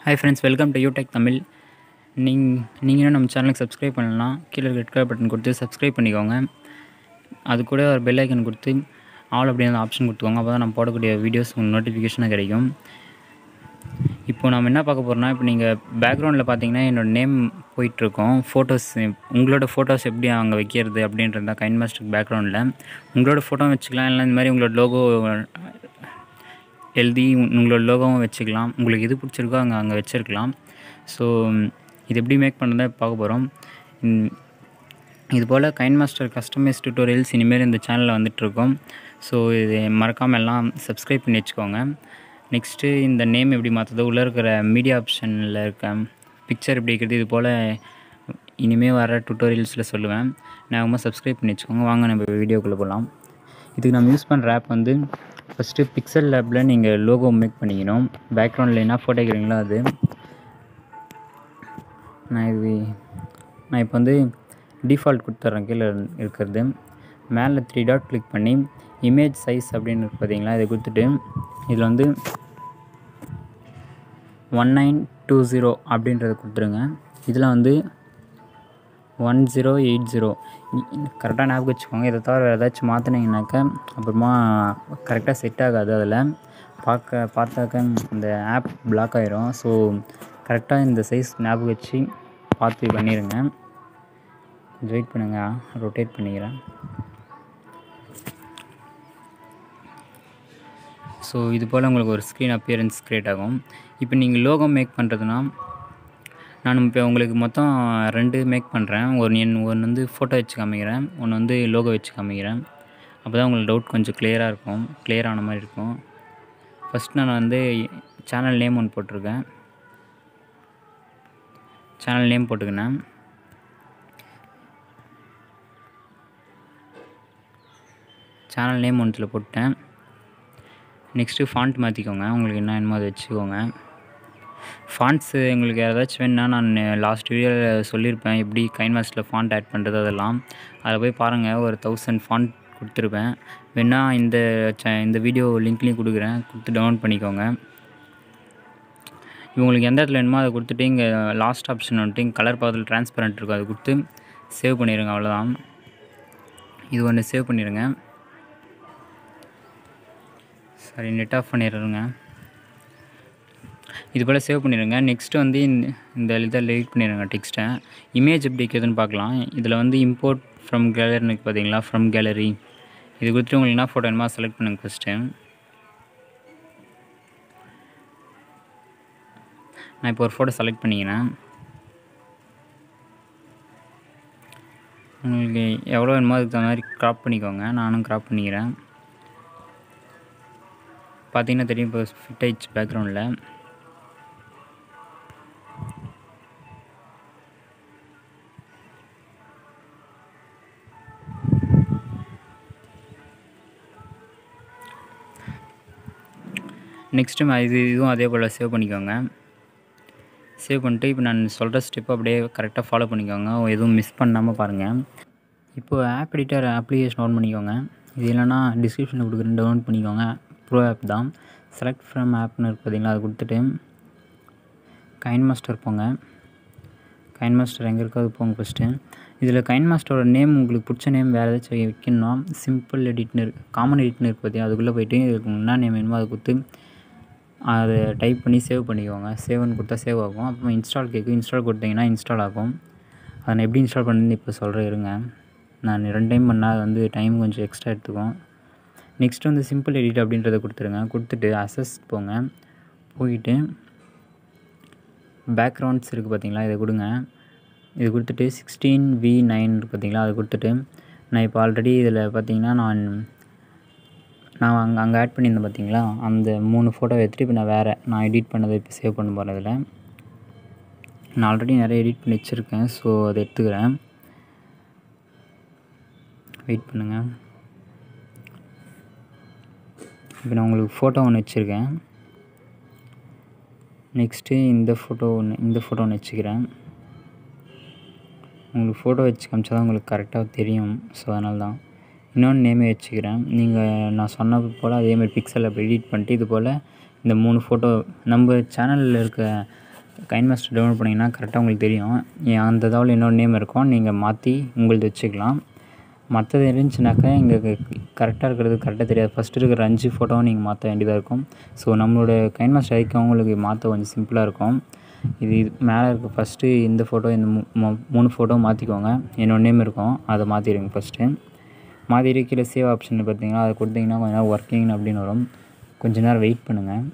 hi friends welcome to YouTech Tamil நீங் நீங்கள் இன்னும் நம்ம சேனலுக்கு சப்ஸ்கிரைப் பண்ணலாம் கீழே ரெட் கலர் பட்டன் கொடுத்து சப்ஸ்கிரைப் பண்ணிக்கோங்க அது கூட ஒரு பெல் ஐக்கன் கொடுத்து ஆல் அப்படின்னு ஆப்ஷன் கொடுத்துக்கோங்க அப்போ தான் நம்ம போடக்கூடிய வீடியோஸ் உங்களுக்கு நோட்டிஃபிகேஷனாக கிடைக்கும் இப்போ நம்ம என்ன பார்க்க போகிறோம்னா இப்போ நீங்கள் பேக்ரவுண்டில் பார்த்தீங்கன்னா என்னோடய நேம் போயிட்டுருக்கோம் ஃபோட்டோஸ் உங்களோட ஃபோட்டோஸ் எப்படி அங்கே வைக்கிறது அப்படின்றது தான் கைன் மாஸ்டர் பேக்ரவுண்டில் உங்களோட ஃபோட்டோ வச்சுக்கலாம் இல்லை இந்த மாதிரி உங்களோட லோகோ எழுதி உங்களோட லோகோவும் வச்சுக்கலாம் உங்களுக்கு எது பிடிச்சிருக்கோ அங்கே அங்கே வச்சுருக்கலாம் ஸோ இது எப்படி மேக் பண்ணுறதை பார்க்க போகிறோம் இது போல் கைன் மாஸ்டர் கஸ்டமைஸ் டியூட்டோரியல்ஸ் இனிமேல் இந்த சேனலில் வந்துட்டுருக்கோம் ஸோ இது மறக்காமல் எல்லாம் சப்ஸ்கிரைப் பண்ணி வச்சுக்கோங்க நெக்ஸ்ட்டு இந்த நேம் எப்படி மாற்றுறது உள்ளே இருக்கிற மீடியா ஆப்ஷனில் இருக்க பிக்சர் எப்படி இருக்கிறது இது போல் இனிமேல் வர டியூட்டோரியல்ஸில் சொல்லுவேன் நான் சப்ஸ்கிரைப் பண்ணி வச்சுக்கோங்க வாங்க நம்ம வீடியோக்குள்ளே போகலாம் இதுக்கு நம்ம யூஸ் பண்ணுற ஆப் வந்து ஃபஸ்ட்டு பிக்சல் லேப்பில் நீங்கள் லோகோ மேக் பண்ணிக்கணும் பேக்ரவுண்டில் என்ன ஃபோட்டோ வைக்கிறீங்களோ அது நான் இது நான் இப்போ வந்து டிஃபால்ட் கொடுத்துட்றேன் கீழே இருக்கிறது மேலே த்ரீ டாட் கிளிக் பண்ணி இமேஜ் சைஸ் அப்படின்னு இருக்கு பார்த்தீங்களா இதை கொடுத்துட்டு இதில் வந்து ஒன் நைன் டூ ஜீரோ அப்படின்றத கொடுத்துருங்க இதில் வந்து ஒன் ஜீரோ எயிட் ஜீரோ கரெக்டாக ஞாபகம் வச்சுக்கோங்க இதை தவிர வேறு ஏதாச்சும் மாற்றினீங்கனாக்கா அப்புறமா கரெக்டாக செட் ஆகாது அதில் பார்க்க பார்த்தாக்க இந்த ஆப் பிளாக் ஆயிரும் ஸோ கரெக்டாக இந்த சைஸ் ஞாபகம் வச்சு பார்த்து பண்ணிடுங்க கொஞ்சம் வெயிட் பண்ணுங்கள் ரொட்டேட் பண்ணிக்கிறேன் ஸோ இது போல் உங்களுக்கு ஒரு ஸ்க்ரீன் அப்பியரன்ஸ் க்ரியேட் ஆகும் இப்போ நீங்கள் லோகோ மேக் பண்ணுறதுனா நான் இப்போ உங்களுக்கு மொத்தம் ரெண்டு மேக் பண்ணுறேன் ஒரு என் ஒன்று வந்து ஃபோட்டோ வச்சு காமிக்கிறேன் ஒன்று வந்து லோகோ வச்சு காமிக்கிறேன் அப்போ தான் உங்களுக்கு டவுட் கொஞ்சம் கிளியராக இருக்கும் கிளியர் ஆன மாதிரி இருக்கும் ஃபஸ்ட் நான் வந்து சேனல் நேம் ஒன்று போட்டிருக்கேன் சேனல் நேம் போட்டுக்கினேன் சேனல் நேம் ஒன்றில் போட்டேன் நெக்ஸ்ட்டு ஃபாண்ட் மாற்றிக்கோங்க உங்களுக்கு என்ன வேணுமோ அதை வச்சுக்கோங்க ஃபாண்ட்ஸு எங்களுக்கு ஏதாச்சும் வேணுன்னா நான் லாஸ்ட் வீடியோவில் சொல்லியிருப்பேன் எப்படி கைன்வாஸில் ஃபாண்ட் ஆட் பண்ணுறது அதெல்லாம் அதில் போய் பாருங்கள் ஒரு தௌசண்ட் ஃபாண்ட் கொடுத்துருப்பேன் வேணா இந்த ச இந்த வீடியோ லிங்க்லேயும் கொடுக்குறேன் கொடுத்து டவுன்லோட் பண்ணிக்கோங்க இவங்களுக்கு எந்த இடத்துல வேணுமோ அதை கொடுத்துட்டு இங்கே லாஸ்ட் ஆப்ஷன் வந்துட்டு இங்கே கலர் பார்த்து ட்ரான்ஸ்பரண்ட் இருக்கும் அதை கொடுத்து சேவ் பண்ணிடுங்க அவ்வளோதான் இது ஒன்று சேவ் பண்ணிடுங்க சாரி நெட் ஆஃப் பண்ணிடுறேங்க இது போல் சேவ் பண்ணிடுங்க நெக்ஸ்ட்டு வந்து இந்த இந்த இதை லிட் பண்ணிடுங்க டெக்ஸ்ட்டை இமேஜ் எப்படி வைக்கிறதுன்னு பார்க்கலாம் இதில் வந்து இம்போர்ட் ஃப்ரம் கேலரின்னு பார்த்தீங்களா ஃப்ரம் கேலரி இது கொடுத்துட்டு உங்களுக்கு என்ன ஃபோட்டோ வேணுமா செலக்ட் பண்ணுங்க ஃபஸ்ட்டு நான் இப்போ ஒரு ஃபோட்டோ செலக்ட் பண்ணிக்கிறேன் உங்களுக்கு எவ்வளோ வேணுமோ அதுக்கு தகுந்த மாதிரி க்ராப் பண்ணிக்கோங்க நானும் க்ராப் பண்ணிக்கிறேன் பார்த்தீங்கன்னா தெரியும் இப்போ ஃபிட் ஆயிடுச்சு பேக்ரவுண்டில் நெக்ஸ்ட்டு இது இதுவும் அதே போல் சேவ் பண்ணிக்கோங்க சேவ் பண்ணிட்டு இப்போ நான் சொல்கிற ஸ்டெப் அப்படியே கரெக்டாக ஃபாலோ பண்ணிக்கோங்க எதுவும் மிஸ் பண்ணாமல் பாருங்கள் இப்போது ஆப் எடிட்டர் அப்ளிகேஷன் ஓன் பண்ணிக்கோங்க இது இல்லைனா டிஸ்கிரிப்ஷனில் கொடுக்குறேன் டவுன்லோட் பண்ணிக்கோங்க ப்ரோ ஆப் தான் செலக்ட் ஃப்ரம் ஆப்னு இருக்கு பார்த்தீங்களா அதை கொடுத்துட்டு கைன் மாஸ்டர் போங்க கைன் மாஸ்டர் எங்கே இருக்கோ அது போங்க ஃபஸ்ட்டு இதில் கைன் மாஸ்டரோட நேம் உங்களுக்கு பிடிச்ச நேம் வேறு ஏதாச்சும் வைக்கணும்னா சிம்பிள் எடிட்னு இருக்குது காமன் எடிட்னு இருக்குது பார்த்தியா அதுக்குள்ளே போய்ட்டு இதுக்கு என்ன நேம் வேணுமோ அதை கொடுத்து அதை டைப் பண்ணி சேவ் பண்ணிக்கோங்க சேவ்னு கொடுத்தா சேவ் ஆகும் அப்புறம் இன்ஸ்டால் கேட்கும் இன்ஸ்டால் கொடுத்தீங்கன்னா இன்ஸ்டால் ஆகும் அதை நான் எப்படி இன்ஸ்டால் பண்ணுறதுன்னு இப்போ சொல்கிறேன் இருங்க நான் ரெண்டு டைம் பண்ணால் அது வந்து டைம் கொஞ்சம் எக்ஸ்ட்ரா எடுத்துக்கும் நெக்ஸ்ட் வந்து சிம்பிள் எடிட் அப்படின்றத கொடுத்துருங்க கொடுத்துட்டு அசஸ் போங்க போயிட்டு பேக்ரவுண்ட்ஸ் இருக்குது பார்த்தீங்களா இதை கொடுங்க இது கொடுத்துட்டு சிக்ஸ்டீன் வி நைன் இருக்குது பார்த்தீங்களா அதை கொடுத்துட்டு நான் இப்போ ஆல்ரெடி இதில் பார்த்தீங்கன்னா நான் நான் அங்கே அங்கே ஆட் பண்ணியிருந்தேன் பார்த்தீங்களா அந்த மூணு ஃபோட்டோ எடுத்துகிட்டு இப்போ நான் வேறு நான் எடிட் பண்ணதை இப்போ சேவ் பண்ண போகிறேன் இதில் நான் ஆல்ரெடி நிறைய எடிட் பண்ணி வச்சுருக்கேன் ஸோ அதை எடுத்துக்கிறேன் வெயிட் பண்ணுங்கள் இப்போ நான் உங்களுக்கு ஃபோட்டோ ஒன்று வச்சுருக்கேன் நெக்ஸ்ட்டு இந்த ஃபோட்டோ ஒன்று இந்த ஃபோட்டோ ஒன்று வச்சுக்கிறேன் உங்களுக்கு ஃபோட்டோ வச்சு காமிச்சா தான் உங்களுக்கு கரெக்டாக தெரியும் ஸோ அதனால தான் இன்னொன்று நேமே வச்சுக்கிறேன் நீங்கள் நான் சொன்னது போல் அதேமாதிரி பிக்சலில் எடிட் பண்ணிட்டு இது போல் இந்த மூணு ஃபோட்டோ நம்ம சேனலில் இருக்க கைன் மாஸ்டர் டவுன்லோட் பண்ணிங்கன்னா கரெக்டாக உங்களுக்கு தெரியும் ஏன் அந்த தகவல் இன்னொரு நேம் இருக்கும் நீங்கள் மாற்றி உங்களது வச்சுக்கலாம் மற்றது இருந்துச்சுனாக்கா இங்கே கரெக்டாக இருக்கிறது கரெக்டாக தெரியாது ஃபஸ்ட்டு இருக்கிற அஞ்சு ஃபோட்டோவும் நீங்கள் மாற்ற வேண்டியதாக இருக்கும் ஸோ நம்மளோட கைன் மாஸ்டர் ஐக்கான் உங்களுக்கு மாற்ற கொஞ்சம் சிம்பிளாக இருக்கும் இது இது மேலே இருக்க ஃபஸ்ட்டு இந்த ஃபோட்டோ இந்த மூ- மூ- மூணு ஃபோட்டோ மாற்றிக்கோங்க என்னோட நேம் இருக்கும் அதை மாற்றிடுங்க ஃபஸ்ட்டு மாற்றிட்டு கீழே சேவ் ஆப்ஷன் பார்த்தீங்கன்னா அதை கொடுத்தீங்கன்னா கொஞ்ச நேரம் ஒர்க்கிங் அப்படின்னு வரும் கொஞ்ச நேரம் வெயிட் பண்ணுங்கள்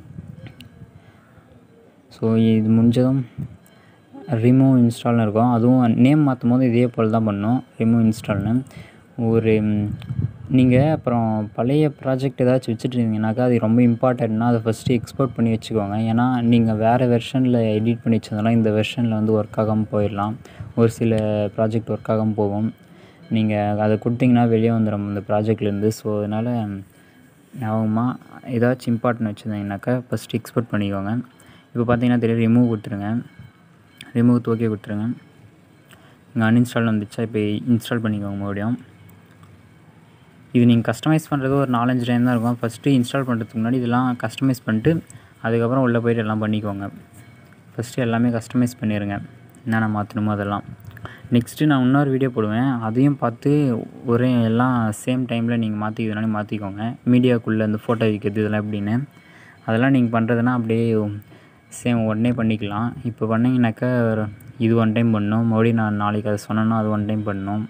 ஸோ இது முடிஞ்சதும் ரிமூவ் இன்ஸ்டால்னு இருக்கும் அதுவும் நேம் மாற்றும் போது இதே போல் தான் பண்ணணும் ரிமூவ் இன்ஸ்டால்னு ஒரு நீங்கள் அப்புறம் பழைய ப்ராஜெக்ட் ஏதாச்சும் வச்சுட்டு இருந்தீங்கன்னாக்கா அது ரொம்ப இம்பார்ட்டன்ட்னா அதை ஃபஸ்ட்டு எக்ஸ்போர்ட் பண்ணி வச்சுக்கோங்க ஏன்னா நீங்கள் வேறு வெர்ஷனில் எடிட் பண்ணி வச்சதுனால இந்த வெர்ஷனில் வந்து ஒர்க் ஆகாமல் போயிடலாம் ஒரு சில ப்ராஜெக்ட் ஒர்க் ஆகாமல் போகும் நீங்கள் அதை கொடுத்தீங்கன்னா வெளியே வந்துடும் இந்த ப்ராஜெக்ட்லேருந்து ஸோ அதனால் ஞாபகமாக ஏதாச்சும் இம்பார்ட்டன் வச்சுருந்தீங்கன்னாக்கா ஃபஸ்ட்டு எக்ஸ்போர்ட் பண்ணிக்கோங்க இப்போ பார்த்தீங்கன்னா தெரியும் ரிமூவ் கொடுத்துருங்க ரிமூவ் ஓகே கொடுத்துருங்க இங்கே அன்இன்ஸ்டால் வந்துச்சா இப்போ இன்ஸ்டால் பண்ணிக்கோங்க மறுபடியும் இது நீங்கள் கஸ்டமைஸ் பண்ணுறது ஒரு நாலஞ்சு டைம் தான் இருக்கும் ஃபஸ்ட்டு இன்ஸ்டால் பண்ணுறதுக்கு முன்னாடி இதெல்லாம் கஸ்டமைஸ் பண்ணிட்டு அதுக்கப்புறம் உள்ளே போயிட்டு எல்லாம் பண்ணிக்கோங்க ஃபஸ்ட்டு எல்லாமே கஸ்டமைஸ் பண்ணிடுங்க என்னென்ன மாற்றணுமோ அதெல்லாம் நெக்ஸ்ட்டு நான் இன்னொரு வீடியோ போடுவேன் அதையும் பார்த்து ஒரே எல்லாம் சேம் டைமில் நீங்கள் மாற்றிக்கிறதுனால மாற்றிக்கோங்க மீடியாக்குள்ளே அந்த ஃபோட்டோ வைக்கிறது இதெல்லாம் எப்படின்னு அதெல்லாம் நீங்கள் பண்ணுறதுனா அப்படியே சேம் உடனே பண்ணிக்கலாம் இப்போ பண்ணிங்கனாக்கா இது ஒன் டைம் பண்ணணும் மறுபடியும் நான் நாளைக்கு அதை சொன்னேன்னா அது ஒன் டைம் பண்ணணும்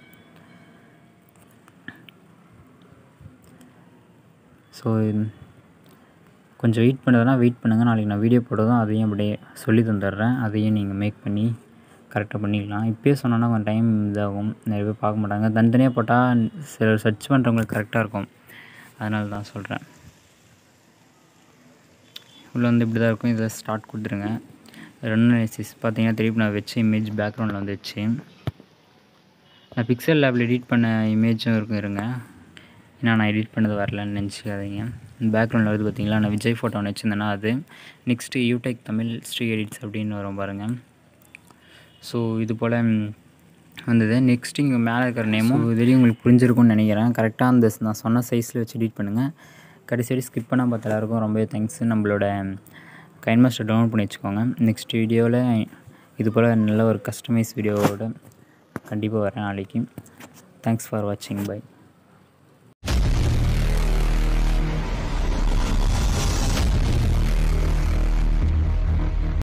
ஸோ கொஞ்சம் வெயிட் பண்ணுறதுனா வெயிட் பண்ணுங்கள் நாளைக்கு நான் வீடியோ போட்டதும் அதையும் அப்படியே சொல்லி தந்துடுறேன் அதையும் நீங்கள் மேக் பண்ணி கரெக்டாக பண்ணிக்கலாம் இப்போயே சொன்னோன்னா கொஞ்சம் டைம் இதாகும் நிறைய பேர் பார்க்க மாட்டாங்க தனித்தனியாக போட்டால் சிலர் சர்ச் பண்ணுறவங்களுக்கு கரெக்டாக இருக்கும் அதனால தான் சொல்கிறேன் உள்ளே வந்து இப்படி தான் இருக்கும் இதில் ஸ்டார்ட் கொடுத்துருங்க ரன் அனாலிசிஸ் பார்த்தீங்கன்னா திருப்பி நான் வச்ச இமேஜ் பேக்ரவுண்டில் வந்துச்சு நான் பிக்சல் லேபில் எடிட் பண்ண இமேஜும் இருக்கும் இருங்க ஏன்னா நான் எடிட் பண்ணது வரலன்னு நினச்சிக்காதீங்க பேக்ரவுண்டில் வருது பார்த்தீங்களா நான் விஜய் ஃபோட்டோ ஒன்று வச்சுருந்தேன்னா அது next YouTech Tamil Sri edits அப்படின்னு வரும் பாருங்கள் ஸோ இது போல் வந்தது நெக்ஸ்ட்டு இங்கே மேலே இருக்கிற நேமும் இதுலேயும் உங்களுக்கு புரிஞ்சிருக்கும்னு நினைக்கிறேன் கரெக்டாக அந்த நான் சொன்ன சைஸில் வச்சு எடிட் பண்ணுங்கள் கடைசி வரை ஸ்கிப் பண்ணால் பார்த்த எல்லாருக்கும் ரொம்பவே தேங்க்ஸ் நம்மளோட கைன் மாஸ்டர் டவுன்லோட் பண்ணி வச்சுக்கோங்க நெக்ஸ்ட் வீடியோவில் இது போல் நல்ல ஒரு கஸ்டமைஸ் வீடியோவோட கண்டிப்பாக வரேன் நாளைக்கு தேங்க்ஸ் ஃபார் வாட்சிங் பை